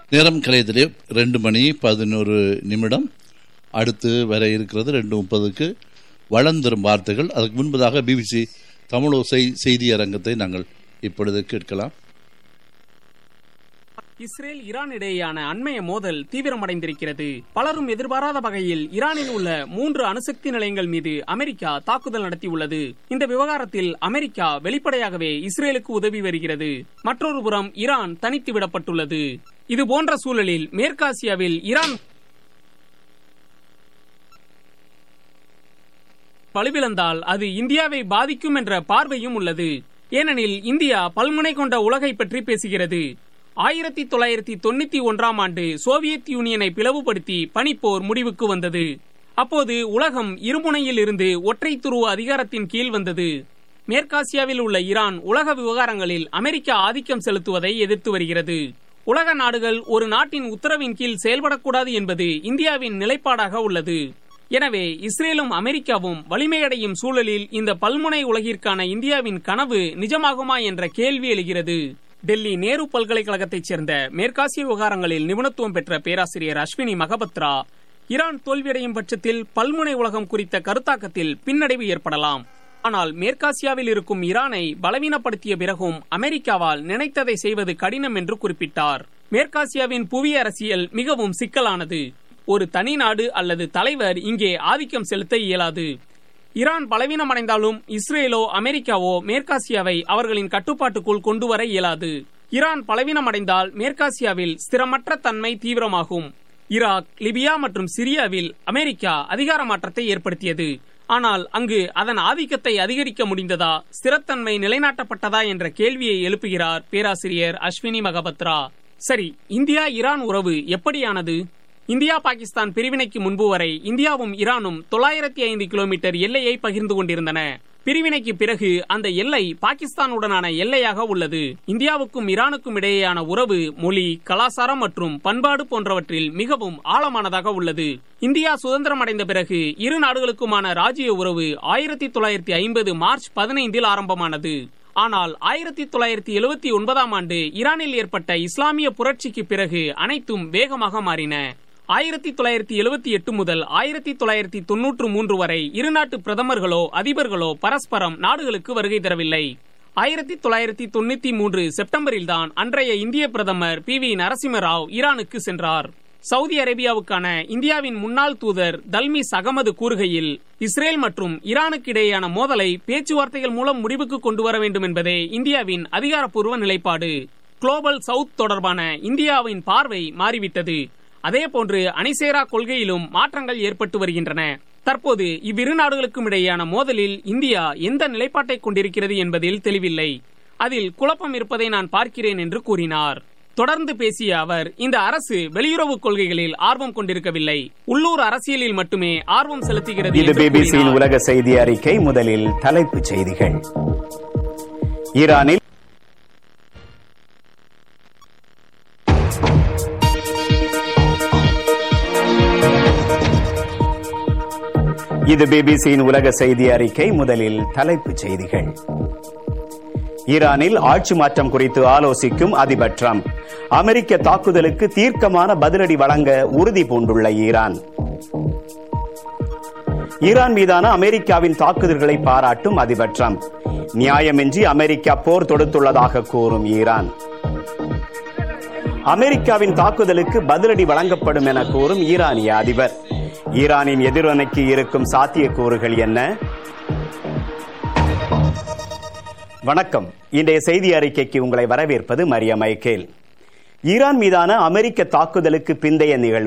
நேரம் கலையத்திலே ரெண்டு மணி பதினோரு நிமிடம் அடுத்து வர இருக்கிறது ரெண்டு முப்பதுக்கு வளர்ந்தரும் வார்த்தைகள் அதுக்கு முன்பதாக பிபிசி தமிழோசை செய்தி அரங்கத்தை நாங்கள் இப்பொழுது கேட்கலாம் இஸ்ரேல் ஈரான் இடையேயான அண்மைய மோதல் தீவிரமடைந்திருக்கிறது பலரும் எதிர்பாராத வகையில் ஈரானில் உள்ள மூன்று அணுசக்தி நிலையங்கள் மீது அமெரிக்கா தாக்குதல் நடத்தியுள்ளது இந்த விவகாரத்தில் அமெரிக்கா வெளிப்படையாகவே இஸ்ரேலுக்கு உதவி வருகிறது மற்றொரு புறம் ஈரான் தனித்து விடப்பட்டுள்ளது இது போன்ற சூழலில் மேற்காசியாவில் ஈரான் வலுவிழந்தால் அது இந்தியாவை பாதிக்கும் என்ற பார்வையும் உள்ளது ஏனெனில் இந்தியா பல்முனை கொண்ட உலகை பற்றி பேசுகிறது ஆயிரத்தி தொள்ளாயிரத்தி தொண்ணூத்தி ஒன்றாம் ஆண்டு சோவியத் யூனியனை பிளவுபடுத்தி பனிப்போர் முடிவுக்கு வந்தது அப்போது உலகம் இருமுனையில் இருந்து ஒற்றை துருவ அதிகாரத்தின் கீழ் வந்தது மேற்காசியாவில் உள்ள ஈரான் உலக விவகாரங்களில் அமெரிக்கா ஆதிக்கம் செலுத்துவதை எதிர்த்து வருகிறது உலக நாடுகள் ஒரு நாட்டின் உத்தரவின் கீழ் செயல்படக்கூடாது என்பது இந்தியாவின் நிலைப்பாடாக உள்ளது எனவே இஸ்ரேலும் அமெரிக்காவும் வலிமையடையும் சூழலில் இந்த பல்முனை உலகிற்கான இந்தியாவின் கனவு நிஜமாகுமா என்ற கேள்வி எழுகிறது டெல்லி நேரு பல்கலைக்கழகத்தைச் சேர்ந்த மேற்காசிய விவகாரங்களில் நிபுணத்துவம் பெற்ற பேராசிரியர் அஸ்வினி மகபத்ரா ஈரான் தோல்வியடையும் பட்சத்தில் பல்முனை உலகம் குறித்த கருத்தாக்கத்தில் பின்னடைவு ஏற்படலாம் ஆனால் மேற்காசியாவில் இருக்கும் ஈரானை பலவீனப்படுத்திய பிறகும் அமெரிக்காவால் நினைத்ததை செய்வது கடினம் என்று குறிப்பிட்டார் மேற்காசியாவின் புவி அரசியல் மிகவும் சிக்கலானது ஒரு தனி நாடு அல்லது தலைவர் இங்கே ஆதிக்கம் செலுத்த இயலாது ஈரான் பலவீனமடைந்தாலும் இஸ்ரேலோ அமெரிக்காவோ மேற்காசியாவை அவர்களின் கட்டுப்பாட்டுக்குள் கொண்டுவர இயலாது ஈரான் பலவீனமடைந்தால் மேற்காசியாவில் ஸ்திரமற்ற தன்மை தீவிரமாகும் ஈராக் லிபியா மற்றும் சிரியாவில் அமெரிக்கா அதிகார மாற்றத்தை ஏற்படுத்தியது ஆனால் அங்கு அதன் ஆதிக்கத்தை அதிகரிக்க முடிந்ததா ஸ்திரத்தன்மை நிலைநாட்டப்பட்டதா என்ற கேள்வியை எழுப்புகிறார் பேராசிரியர் அஸ்வினி மகபத்ரா சரி இந்தியா ஈரான் உறவு எப்படியானது இந்தியா பாகிஸ்தான் பிரிவினைக்கு முன்பு வரை இந்தியாவும் ஈரானும் தொள்ளாயிரத்தி ஐந்து கிலோமீட்டர் எல்லையை பகிர்ந்து கொண்டிருந்தன பிரிவினைக்கு பிறகு அந்த எல்லை பாகிஸ்தானுடனான எல்லையாக உள்ளது இந்தியாவுக்கும் ஈரானுக்கும் இடையேயான உறவு மொழி கலாச்சாரம் மற்றும் பண்பாடு போன்றவற்றில் மிகவும் ஆழமானதாக உள்ளது இந்தியா சுதந்திரம் அடைந்த பிறகு இரு நாடுகளுக்குமான ராஜ்ய உறவு ஆயிரத்தி தொள்ளாயிரத்தி ஐம்பது மார்ச் பதினைந்தில் ஆரம்பமானது ஆனால் ஆயிரத்தி தொள்ளாயிரத்தி எழுபத்தி ஒன்பதாம் ஆண்டு ஈரானில் ஏற்பட்ட இஸ்லாமிய புரட்சிக்கு பிறகு அனைத்தும் வேகமாக மாறின ஆயிரத்தி தொள்ளாயிரத்தி எழுபத்தி எட்டு முதல் ஆயிரத்தி தொள்ளாயிரத்தி தொன்னூற்று மூன்று வரை இரு நாட்டு பிரதமர்களோ அதிபர்களோ பரஸ்பரம் நாடுகளுக்கு வருகை தரவில்லை ஆயிரத்தி தொள்ளாயிரத்தி தொண்ணூத்தி மூன்று செப்டம்பரில் தான் அன்றைய இந்திய பிரதமர் பி வி நரசிம்மராவ் ஈரானுக்கு சென்றார் சவுதி அரேபியாவுக்கான இந்தியாவின் முன்னாள் தூதர் தல்மிஸ் அகமது கூறுகையில் இஸ்ரேல் மற்றும் ஈரானுக்கு இடையேயான மோதலை பேச்சுவார்த்தைகள் மூலம் முடிவுக்கு கொண்டு வர வேண்டும் என்பதே இந்தியாவின் அதிகாரப்பூர்வ நிலைப்பாடு குளோபல் சவுத் தொடர்பான இந்தியாவின் பார்வை மாறிவிட்டது அதேபோன்று அணிசேரா கொள்கையிலும் மாற்றங்கள் ஏற்பட்டு வருகின்றன தற்போது இவ்விரு நாடுகளுக்கும் இடையேயான மோதலில் இந்தியா எந்த நிலைப்பாட்டை கொண்டிருக்கிறது என்பதில் தெளிவில்லை அதில் குழப்பம் இருப்பதை நான் பார்க்கிறேன் என்று கூறினார் தொடர்ந்து பேசிய அவர் இந்த அரசு வெளியுறவு கொள்கைகளில் ஆர்வம் கொண்டிருக்கவில்லை உள்ளூர் அரசியலில் மட்டுமே ஆர்வம் செலுத்துகிறது இது என்று பிபிசியின் கூறினார். உலக செய்தி அறிக்கை முதலில் தலைப்புச் செய்திகள் ஈரானில் இது பிபிசியின் உலக செய்தி அறிக்கை முதலில் தலைப்புச் செய்திகள் ஈரானில் ஆட்சி மாற்றம் குறித்து ஆலோசிக்கும் அதிபர் ட்ரம்ப் அமெரிக்க தாக்குதலுக்கு தீர்க்கமான பதிலடி வழங்க உறுதி பூண்டுள்ள ஈரான் ஈரான் மீதான அமெரிக்காவின் தாக்குதல்களை பாராட்டும் அதிபர் ட்ரம்ப் நியாயமின்றி அமெரிக்கா போர் தொடுத்துள்ளதாக கூறும் ஈரான் அமெரிக்காவின் தாக்குதலுக்கு பதிலடி வழங்கப்படும் என கூறும் ஈரானிய அதிபர் ஈரானின் எதிரொனைக்கு இருக்கும் சாத்தியக்கூறுகள் என்ன வணக்கம் இன்றைய செய்தி அறிக்கைக்கு உங்களை வரவேற்பது மரியா மைக்கேல் ஈரான் மீதான அமெரிக்க தாக்குதலுக்கு பிந்தைய நிகழ்வு